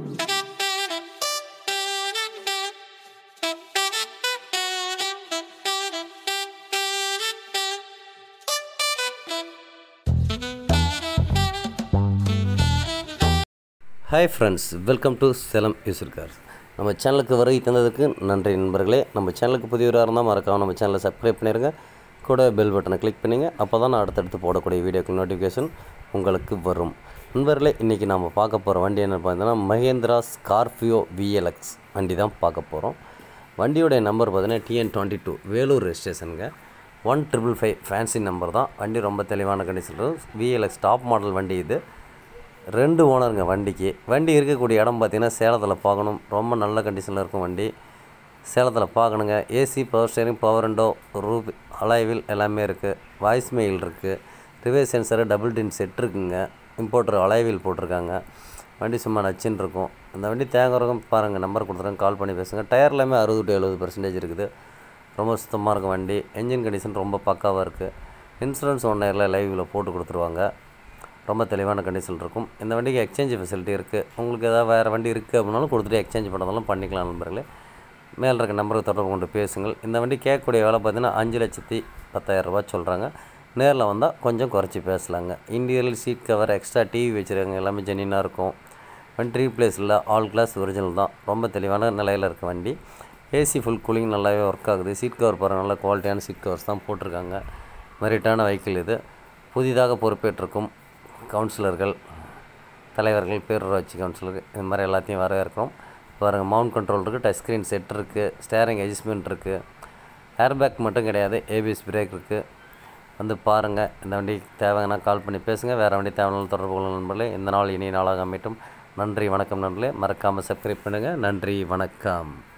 hi friends welcome to Salem used cars நம்ம சேனலுக்கு வருகை தந்ததுக்கு நன்றி நண்பர்களே நம்ம சேனலுக்கு புதியவராக இருந்தால் மறக்காம நம்ம சேனலை சப்ஸ்கிரைப் பண்ணிடுங்க கூட பெல் பட்டனை கிளிக் பண்ணிங்க அப்போ தான் நான் அடுத்தடுத்து போடக்கூடிய வீடியோக்கு நோட்டிஃபிகேஷன் உங்களுக்கு வரும் நண்பர்களே இன்றைக்கி நம்ம பார்க்க போகிற வண்டி என்ன பார்த்தீங்கன்னா மகேந்திரா ஸ்கார்பியோ விஎல்எக்ஸ் வண்டி தான் பார்க்க போகிறோம் வண்டியோடைய நம்பர் பார்த்தீங்கன்னா டிஎன் டுவெண்ட்டி டூ வேலூர் ரெஜிஸ்ட்ரேஷனுங்க one triple five fancy number தான் வண்டி ரொம்ப தெளிவான கண்டிஷன் விஎல்எக்ஸ் டாப் மாடல் வண்டி இது ரெண்டு ஓனருங்க வண்டிக்கு வண்டி இருக்கக்கூடிய இடம் பார்த்தீங்கன்னா சேலத்தில் பார்க்கணும் ரொம்ப நல்ல கண்டிஷனில் இருக்கும் வண்டி சேலத்தில் பார்க்கணுங்க AC power steering power window roof alloy wheel எல்லாமே இருக்குது வாய்ஸ் மெயில் இருக்குது reverse sensor double din set இருக்குங்க இம்போர்ட்டர் அலாய்வில் போட்டிருக்காங்க வண்டி சும்மா நச்சுன்னு இருக்கும் அந்த வண்டி தேங்கிறவங்க பாருங்கள் நம்பர் கொடுத்துருங்க கால் பண்ணி பேசுங்க டயர் எல்லாமே அறுபது டு எழுபது பர்சன்டேஜ் இருக்குது ரொம்ப சுத்தமாக இருக்கும் வண்டி என்ஜின் கண்டிஷன் ரொம்ப பக்காவாக இருக்குது இன்சூரன்ஸ் ஒன் இயரில் லைவில் போட்டு கொடுத்துருவாங்க ரொம்ப தெளிவான கண்டிஷன் இருக்கும் இந்த வண்டிக்கு எக்ஸ்சேஞ்ச் ஃபெசிலிட்டி இருக்குது உங்களுக்கு ஏதாவது வேறு வண்டி இருக்குது அப்படின்னாலும் கொடுத்துட்டு எக்ஸ்சேஞ்ச் பண்ணுறதாலும் பண்ணிக்கலாம் நண்பர்களே மேலே இருக்க நம்பருக்கு தொடர்பு கொண்டு பேசுங்கள் இந்த வண்டி கேட்கக்கூடிய வேலை பார்த்தீங்கன்னா அஞ்சு லட்சத்தி பத்தாயிரரூபா சொல்கிறாங்க நேரில் வந்தால் கொஞ்சம் குறைச்சி பேசலாங்க interior seat cover extra TV வச்சுருக்காங்க எல்லாமே ஜெனினாக இருக்கும் வண்டி ரீப்ளேஸ் இல்லை ஆல் கிளாஸ் ஒரிஜினல் தான் ரொம்ப தெளிவான நிலையில் இருக்க வண்டி ஏசி ஃபுல் கூலிங் நல்லாவே ஒர்க் ஆகுது சீட் கவர் பாருங்கள் நல்ல குவாலிட்டியான சீட் கவர்ஸ் தான் போட்டிருக்காங்க மெரிட்டான வெஹிக்கிள் இது புதிதாக பொறுப்பேற்றிருக்கும் கவுன்சிலர்கள் தலைவர்கள் பேரூராட்சி கவுன்சிலர் இது மாதிரி எல்லாத்தையும் வரவேற்கிறோம் பாருங்கள் மவுண்ட் கண்ட்ரோல் இருக்குது டச் ஸ்க்ரீன் செட் இருக்குது ஸ்டேரிங் அட்ஜஸ்ட்மெண்ட் இருக்குது ஏர்பேக் மட்டும் கிடையாது ஏபிஎஸ் பிரேக் இருக்குது வந்து பாருங்கள் இந்த வண்டி தேவைன்னா கால் பண்ணி பேசுங்க வேறு வண்டி தேவையான தொடர்பு கொள்ளும் நண்பர்களே இந்த நாள் இனிய நாளாக அமையட்டும் நன்றி வணக்கம் நண்பர்களே மறக்காமல் சப்ஸ்கிரைப் பண்ணுங்கள் நன்றி வணக்கம்